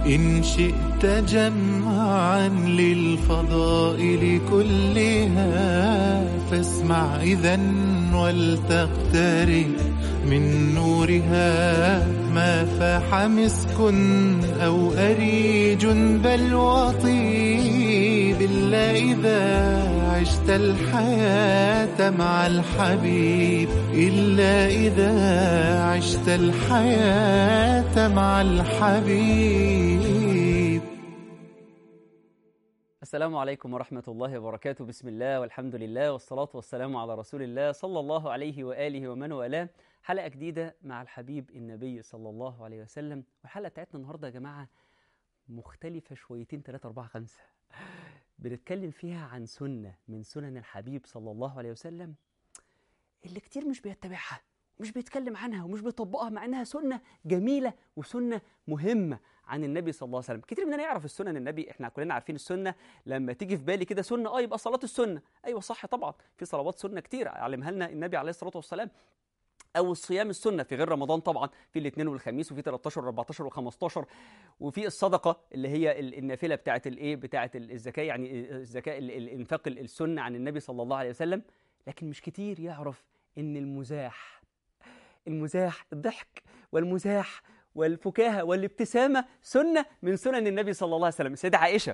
إن شئت جمعا للفضائل كلها فاسمع إذا ولتقترب من نورها ما فاح مسك أو أريج بل وطيب إلا إذا عشت الحياة مع الحبيب إلا إذا عشت الحياة مع الحبيب السلام عليكم ورحمة الله وبركاته بسم الله والحمد لله والصلاة والسلام على رسول الله صلى الله عليه وآله ومن والاه حلقة جديدة مع الحبيب النبي صلى الله عليه وسلم والحلقة بتاعتنا النهاردة يا جماعة مختلفة شويتين ثلاثة أربعة خمسة بنتكلم فيها عن سنة من سنن الحبيب صلى الله عليه وسلم اللي كتير مش بيتبعها مش بيتكلم عنها ومش بيطبقها مع انها سنه جميله وسنه مهمه عن النبي صلى الله عليه وسلم كتير مننا يعرف السنن النبي احنا كلنا عارفين السنه لما تيجي في بالي كده سنه اه يبقى صلاه السنه ايوه صح طبعا في صلوات سنه كتير علمها لنا النبي عليه الصلاه والسلام او الصيام السنه في غير رمضان طبعا في الاثنين والخميس وفي 13 و14 و15 وفي الصدقه اللي هي النافله بتاعه الايه بتاعه الزكاه يعني الزكاه الانفاق السنه عن النبي صلى الله عليه وسلم لكن مش كتير يعرف ان المزاح المزاح الضحك والمزاح والفكاهه والابتسامه سنه من سنن النبي صلى الله عليه وسلم السيده عائشه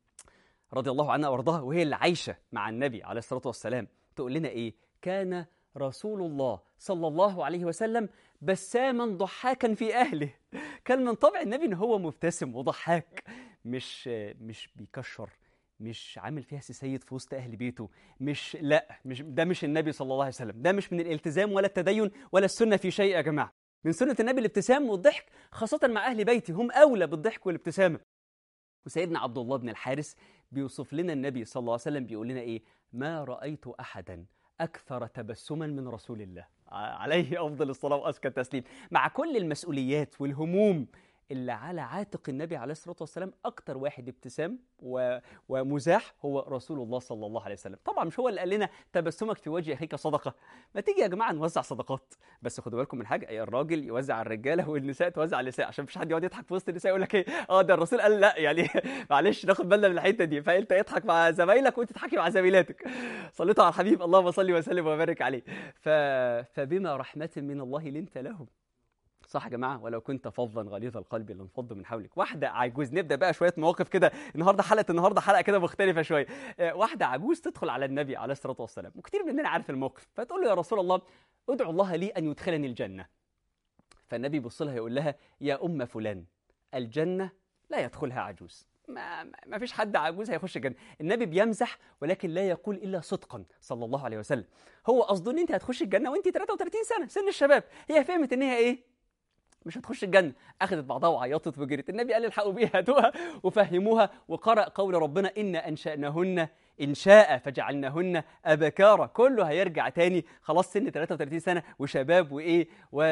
رضي الله عنها وارضاها وهي اللي عايشه مع النبي عليه الصلاه والسلام تقول لنا ايه كان رسول الله صلى الله عليه وسلم بساما ضحاكا في اهله كان من طبع النبي ان هو مبتسم وضحاك مش مش بيكشر مش عامل فيها سيد في وسط اهل بيته مش لا مش ده مش النبي صلى الله عليه وسلم ده مش من الالتزام ولا التدين ولا السنه في شيء يا جماعه من سنه النبي الابتسام والضحك خاصه مع اهل بيتي هم اولى بالضحك والابتسامه وسيدنا عبد الله بن الحارث بيوصف لنا النبي صلى الله عليه وسلم بيقول لنا ايه ما رايت احدا اكثر تبسما من رسول الله عليه افضل الصلاه وازكى التسليم مع كل المسؤوليات والهموم اللي على عاتق النبي عليه الصلاه والسلام اكتر واحد ابتسام و... ومزاح هو رسول الله صلى الله عليه وسلم طبعا مش هو اللي قال لنا تبسمك في وجه اخيك صدقه ما تيجي يا جماعه نوزع صدقات بس خدوا بالكم من حاجه اي الراجل يوزع على الرجاله والنساء توزع على النساء عشان مفيش حد يقعد يضحك في وسط النساء يقول لك ايه اه ده الرسول قال لا يعني معلش ناخد بالنا من الحته دي فانت اضحك مع زمايلك وانت تضحكي مع زميلاتك صليتوا على الحبيب اللهم صل وسلم وبارك عليه ف... فبما رحمه من الله لنت لهم صح يا جماعه ولو كنت فظا غليظ القلب لانفضوا من حولك واحده عجوز نبدا بقى شويه مواقف كده النهارده حلقه النهارده حلقه كده مختلفه شويه واحده عجوز تدخل على النبي عليه الصلاه والسلام وكتير مننا عارف الموقف فتقول له يا رسول الله ادعو الله لي ان يدخلني الجنه فالنبي يبص لها يقول لها يا ام فلان الجنه لا يدخلها عجوز ما, ما فيش حد عجوز هيخش الجنه النبي بيمزح ولكن لا يقول الا صدقا صلى الله عليه وسلم هو قصده ان انت هتخش الجنه وانت 33 سنه سن الشباب هي فهمت ان هي ايه مش هتخش الجنه اخذت بعضها وعيطت وجرت النبي قال الحقوا بيها هاتوها وفهموها وقرأ قول ربنا إنا أنشأناهن إنشاء فجعلناهن أبكارا كله هيرجع تاني خلاص سن 33 سنة وشباب وإيه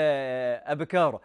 وأبكارا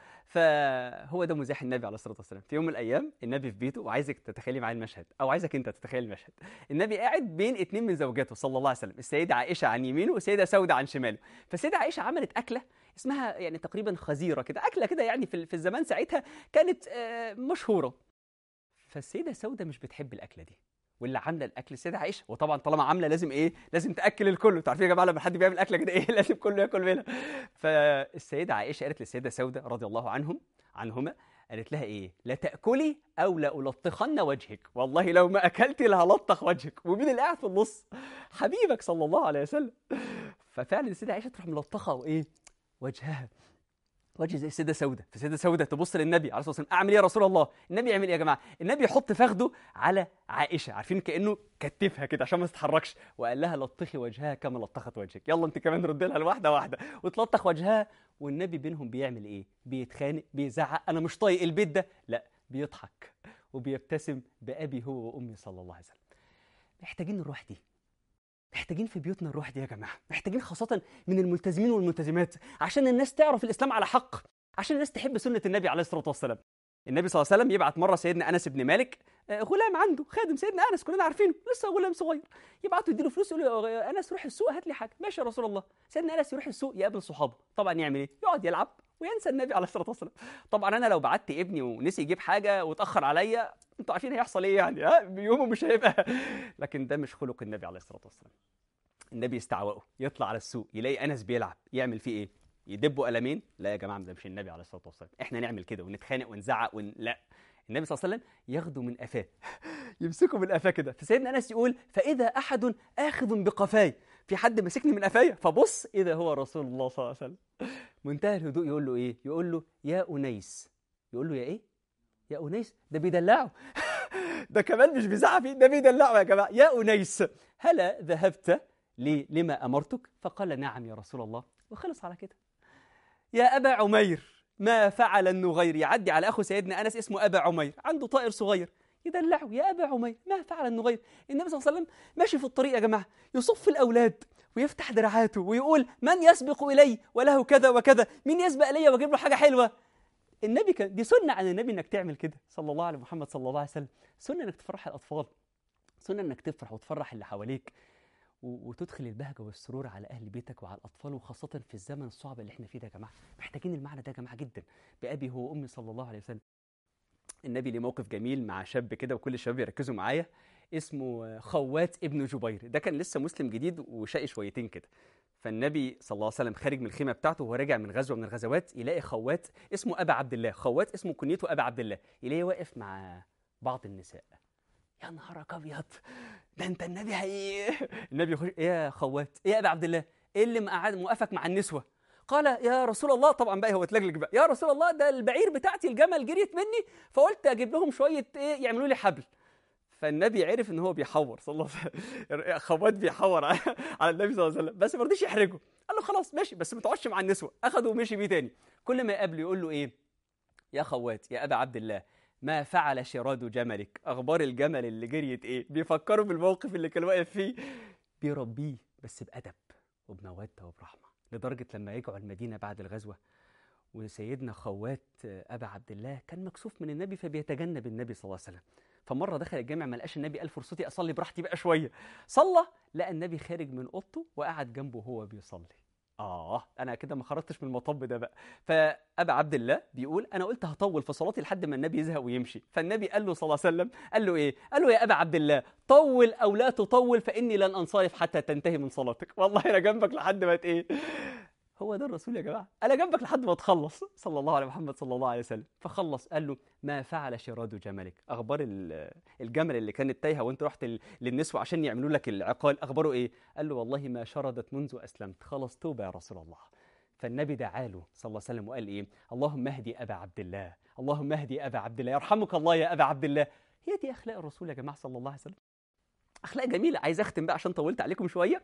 فهو ده مزاح النبي عليه الصلاه والسلام في يوم من الايام النبي في بيته وعايزك تتخيلي معايا المشهد او عايزك انت تتخيل المشهد النبي قاعد بين اتنين من زوجاته صلى الله عليه وسلم السيده عائشه عن يمينه والسيده سوده عن شماله فالسيده عائشه عملت اكله اسمها يعني تقريبا خزيره كده اكله كده يعني في في الزمان ساعتها كانت مشهوره فالسيده سوده مش بتحب الاكله دي واللي عامله الاكل السيده عائشه وطبعا طالما عامله لازم ايه لازم تاكل الكل انتوا عارفين يا جماعه لما حد بيعمل اكله كده ايه لازم كله ياكل منها فالسيده عائشه قالت للسيده سوده رضي الله عنهم عنهما قالت لها ايه لا تاكلي او لا الطخن وجهك والله لو ما اكلتي لهلطخ وجهك ومين اللي قاعد في النص حبيبك صلى الله عليه وسلم ففعلا السيده عائشه تروح ملطخه وايه وجهها وجه زي السيده سوده فالسيده سوده تبص للنبي عليه الصلاه والسلام اعمل ايه يا رسول الله النبي يعمل ايه يا جماعه النبي يحط فخده على عائشه عارفين كانه كتفها كده عشان ما تتحركش وقال لها لطخي وجهها كما لطخت وجهك يلا انت كمان رد لها واحده واحده وتلطخ وجهها والنبي بينهم بيعمل ايه بيتخانق بيزعق انا مش طايق البيت ده لا بيضحك وبيبتسم بابي هو وامي صلى الله عليه وسلم محتاجين الروح دي محتاجين في بيوتنا الروح دي يا جماعه محتاجين خاصه من الملتزمين والملتزمات عشان الناس تعرف الاسلام على حق عشان الناس تحب سنه النبي عليه الصلاه والسلام النبي صلى الله عليه وسلم يبعت مره سيدنا انس بن مالك آه، غلام عنده خادم سيدنا انس كلنا عارفينه لسه غلام صغير يبعته يديله فلوس يقول له يا انس روح السوق هات لي حاجه ماشي يا رسول الله سيدنا انس يروح السوق يقابل صحابه طبعا يعمل ايه يقعد يلعب وينسى النبي عليه الصلاه والسلام طبعا انا لو بعت ابني ونسي يجيب حاجه واتاخر عليا انتوا عارفين هيحصل ايه يعني ها يومه مش هيبقى لكن ده مش خلق النبي عليه الصلاه والسلام النبي يستعوقه يطلع على السوق يلاقي انس بيلعب يعمل فيه ايه يدبوا قلمين لا يا جماعه ده مش النبي عليه الصلاه والسلام احنا نعمل كده ونتخانق ونزعق ون... لا النبي صلى الله عليه وسلم ياخده من قفاه يمسكه من قفاه كده فسيدنا انس يقول فاذا احد اخذ بقفاي في حد ماسكني من قفايا فبص اذا هو رسول الله صلى الله عليه وسلم منتهى الهدوء يقول له ايه يقول له يا انيس يقول له يا ايه يا انيس ده بيدلعه ده كمان مش بيزعق فيه ده بيدلعه يا جماعه يا انيس هلا ذهبت لي لما امرتك فقال نعم يا رسول الله وخلص على كده يا ابا عمير ما فعل النغير يعدي على اخو سيدنا انس اسمه ابا عمير عنده طائر صغير يدلعه يا ابا عمير ما فعل النغير النبي صلى الله عليه وسلم ماشي في الطريق يا جماعه يصف الاولاد ويفتح دراعاته ويقول من يسبق الي وله كذا وكذا مين يسبق الي واجيب له حاجه حلوه النبي كان دي سنه عن النبي انك تعمل كده صلى الله على محمد صلى الله عليه وسلم سنه انك تفرح الاطفال سنه انك تفرح وتفرح اللي حواليك و- وتدخل البهجه والسرور على اهل بيتك وعلى الاطفال وخاصه في الزمن الصعب اللي احنا فيه ده يا جماعه محتاجين المعنى ده يا جماعه جدا بابي هو وامي صلى الله عليه وسلم النبي ليه موقف جميل مع شاب كده وكل الشباب يركزوا معايا اسمه خوات ابن جبير ده كان لسه مسلم جديد وشقي شويتين كده فالنبي صلى الله عليه وسلم خارج من الخيمه بتاعته وهو راجع من غزوه من الغزوات يلاقي خوات اسمه ابا عبد الله خوات اسمه كنيته ابا عبد الله يلاقيه واقف مع بعض النساء يا نهارك ابيض ده انت النبي هي النبي يخش ايه يا خوات ايه يا ابا عبد الله ايه اللي مقعد موقفك مع النسوه قال يا رسول الله طبعا بقى هو اتلجلج بقى يا رسول الله ده البعير بتاعتي الجمل جريت مني فقلت اجيب لهم شويه ايه يعملوا لي حبل فالنبي عرف ان هو بيحور صلى الله عليه وسلم خوات بيحور على النبي صلى الله عليه وسلم بس ما رضيش يحرجه قال له خلاص ماشي بس ما تقعدش مع النسوه اخده ومشي بيه تاني كل ما يقابله يقول له ايه يا خوات يا ابا عبد الله ما فعل شراد جملك اخبار الجمل اللي جريت ايه بيفكروا بالموقف اللي كان واقف فيه بيربيه بس بادب وبموده وبرحمه لدرجه لما رجعوا المدينه بعد الغزوه وسيدنا خوات ابا عبد الله كان مكسوف من النبي فبيتجنب النبي صلى الله عليه وسلم فمره دخل الجامع ما لقاش النبي قال فرصتي اصلي براحتي بقى شويه صلى لقى النبي خارج من اوضته وقعد جنبه وهو بيصلي اه انا كده ما خرجتش من المطب ده بقى فابا عبد الله بيقول انا قلت هطول في صلاتي لحد ما النبي يزهق ويمشي فالنبي قال له صلى الله عليه وسلم قال له ايه قال له يا ابا عبد الله طول او لا تطول فاني لن انصرف حتى تنتهي من صلاتك والله انا جنبك لحد ما ت- ايه هو ده الرسول يا جماعه انا جنبك لحد ما تخلص صلى الله على محمد صلى الله عليه وسلم فخلص قال له ما فعل شراد جملك اخبار ال- الجمل اللي كانت تايهه وانت رحت ل- للنسوه عشان يعملوا لك العقال اخباره ايه قال له والله ما شردت منذ اسلمت خلاص توبه يا رسول الله فالنبي دعا له صلى الله عليه وسلم وقال ايه اللهم اهدي ابا عبد الله اللهم اهدي ابا عبد الله يرحمك الله يا ابا عبد الله هي دي اخلاق الرسول يا جماعه صلى الله عليه وسلم اخلاق جميله عايز اختم بقى عشان طولت عليكم شويه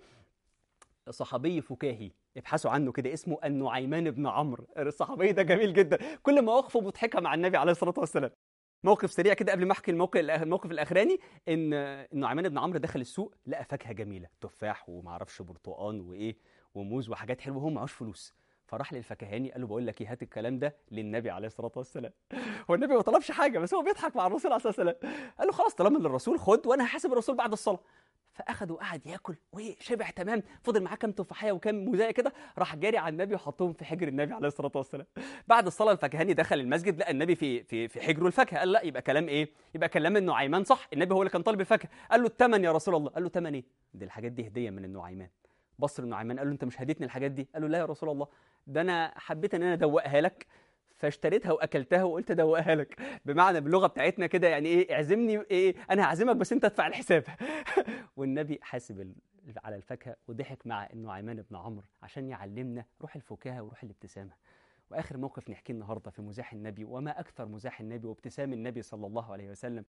صحابي فكاهي ابحثوا عنه كده اسمه النعيمان بن عمرو الصحابي ده جميل جدا كل مواقفه مضحكه مع النبي عليه الصلاه والسلام موقف سريع كده قبل ما احكي الموقف الموقف الاخراني ان النعيمان بن عمرو دخل السوق لقى فاكهه جميله تفاح ومعرفش برتقان وايه وموز وحاجات حلوه وهو معهوش فلوس فراح للفكهاني قال له بقول لك ايه هات الكلام ده للنبي عليه الصلاه والسلام هو النبي ما طلبش حاجه بس هو بيضحك مع الرسول عليه الصلاه والسلام قال له خلاص طالما للرسول خد وانا هحاسب الرسول بعد الصلاه فاخد وقعد ياكل وشبع تمام فضل معاه كام تفاحيه وكام موزايه كده راح جاري على النبي وحطهم في حجر النبي عليه الصلاه والسلام بعد الصلاه الفكهاني دخل المسجد لقى النبي في في في حجره الفاكهه قال لا يبقى كلام ايه يبقى كلام النعيمان صح النبي هو اللي كان طالب الفاكهه قال له الثمن يا رسول الله قال له ثمن ايه دي الحاجات دي هديه من النعيمان بص النعيمان قال له انت مش هديتني الحاجات دي قال له لا يا رسول الله ده انا حبيت ان انا ادوقها لك فاشتريتها واكلتها وقلت ادوقها لك بمعنى باللغه بتاعتنا كده يعني ايه اعزمني ايه انا هعزمك بس انت ادفع الحساب والنبي حاسب ال- على الفاكهه وضحك مع النعيمان بن عمرو عشان يعلمنا روح الفكاهه وروح الابتسامه واخر موقف نحكيه النهارده في مزاح النبي وما اكثر مزاح النبي وابتسام النبي صلى الله عليه وسلم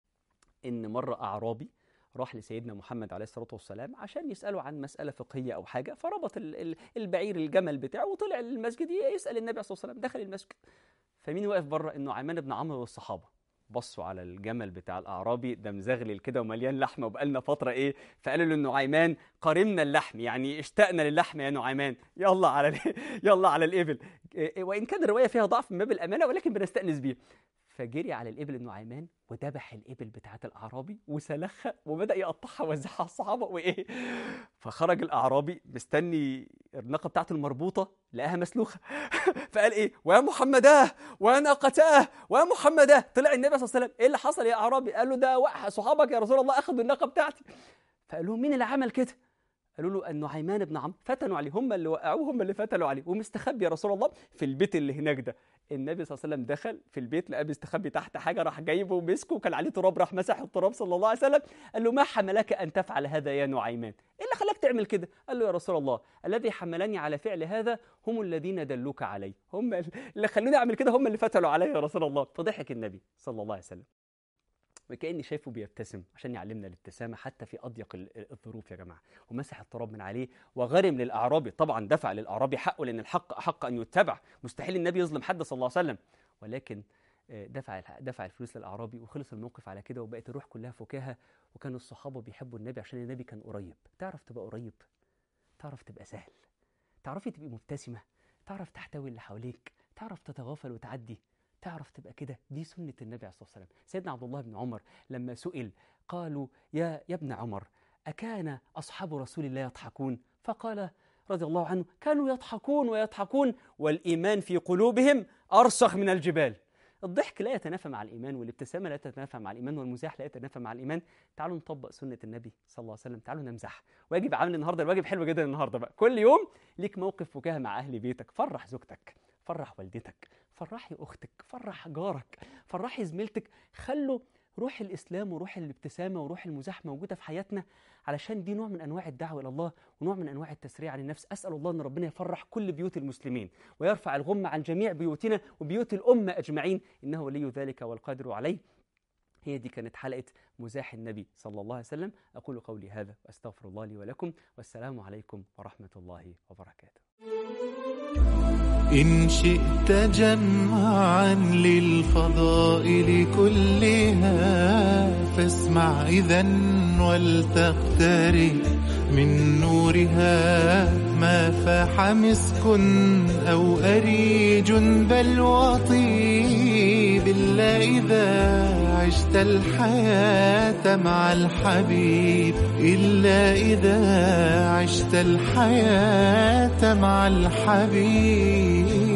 ان مره اعرابي راح لسيدنا محمد عليه الصلاه والسلام عشان يساله عن مساله فقهيه او حاجه فربط ال- ال- البعير الجمل بتاعه وطلع للمسجد يسال النبي صلى الله عليه وسلم دخل المسجد فمين واقف بره انه عمان بن عمرو والصحابه بصوا على الجمل بتاع الاعرابي ده مزغلل كده ومليان لحمه وبقالنا فتره ايه فقالوا له النعيمان قارمنا اللحم يعني اشتقنا للحم يا نعيمان يلا على ال- يلا على الابل إيه، وان كان الروايه فيها ضعف من باب الامانه ولكن بنستانس بيه فجري على الإبل النعيمان وذبح الإبل بتاعت الأعرابي وسلخها وبدأ يقطعها ويوزعها على الصحابة وإيه فخرج الأعرابي مستني الناقة بتاعته المربوطة لقاها مسلوخة فقال إيه ويا محمداه ويا ناقتاه ويا محمداه طلع النبي صلى الله عليه وسلم إيه اللي حصل يا أعرابي قال له ده واحد صحابك يا رسول الله أخذوا الناقة بتاعتي فقال لهم مين اللي عمل كده قالوا له النعيمان بن عمرو فتنوا عليه هم اللي وقعوه هم اللي فتنوا عليه ومستخبي يا رسول الله في البيت اللي هناك ده النبي صلى الله عليه وسلم دخل في البيت لقاه مستخبي تحت حاجه راح جايبه ومسكه كان عليه تراب راح مسح التراب صلى الله عليه وسلم قال له ما حملك ان تفعل هذا يا نعيمان ايه اللي خلاك تعمل كده قال له يا رسول الله الذي حملني على فعل هذا هم الذين دلوك عليه هم اللي خلوني اعمل كده هم اللي فتنوا علي يا رسول الله فضحك النبي صلى الله عليه وسلم وكاني شايفه بيبتسم عشان يعلمنا الابتسامه حتى في اضيق ال- الظروف يا جماعه ومسح التراب من عليه وغرم للاعرابي طبعا دفع للاعرابي حقه لان الحق احق ان يتبع مستحيل النبي يظلم حد صلى الله عليه وسلم ولكن آه، دفع الح- دفع الفلوس للاعرابي وخلص الموقف على كده وبقت الروح كلها فكاهه وكان الصحابه بيحبوا النبي عشان النبي كان قريب تعرف تبقى قريب تعرف تبقى سهل تعرفي تبقي مبتسمه تعرف تحتوي اللي حواليك تعرف تتغافل وتعدي تعرف تبقى كده دي سنة النبي عليه الصلاة والسلام سيدنا عبد الله بن عمر لما سئل قالوا يا يا ابن عمر أكان أصحاب رسول الله يضحكون فقال رضي الله عنه كانوا يضحكون ويضحكون والإيمان في قلوبهم أرسخ من الجبال الضحك لا يتنافى مع الإيمان والابتسامة لا تتنافى مع الإيمان والمزاح لا يتنافى مع الإيمان تعالوا نطبق سنة النبي صلى الله عليه وسلم تعالوا نمزح واجب عامل النهارده الواجب حلو جدا النهارده بقى كل يوم ليك موقف فكاهة مع أهل بيتك فرح زوجتك فرح والدتك فرحي اختك فرح جارك فرحي زميلتك خلوا روح الاسلام وروح الابتسامه وروح المزاح موجوده في حياتنا علشان دي نوع من انواع الدعوه الى الله ونوع من انواع التسريع عن النفس اسال الله ان ربنا يفرح كل بيوت المسلمين ويرفع الغم عن جميع بيوتنا وبيوت الامه اجمعين انه ولي ذلك والقادر عليه هي دي كانت حلقه مزاح النبي صلى الله عليه وسلم اقول قولي هذا واستغفر الله لي ولكم والسلام عليكم ورحمه الله وبركاته إن شئت جمعا للفضائل كلها فاسمع إذا ولتقترب من نورها ما فاح مسك أو أريج بل وطيب إلا إذا عشت الحياة مع الحبيب إلا إذا عشت الحياة مع الحبيب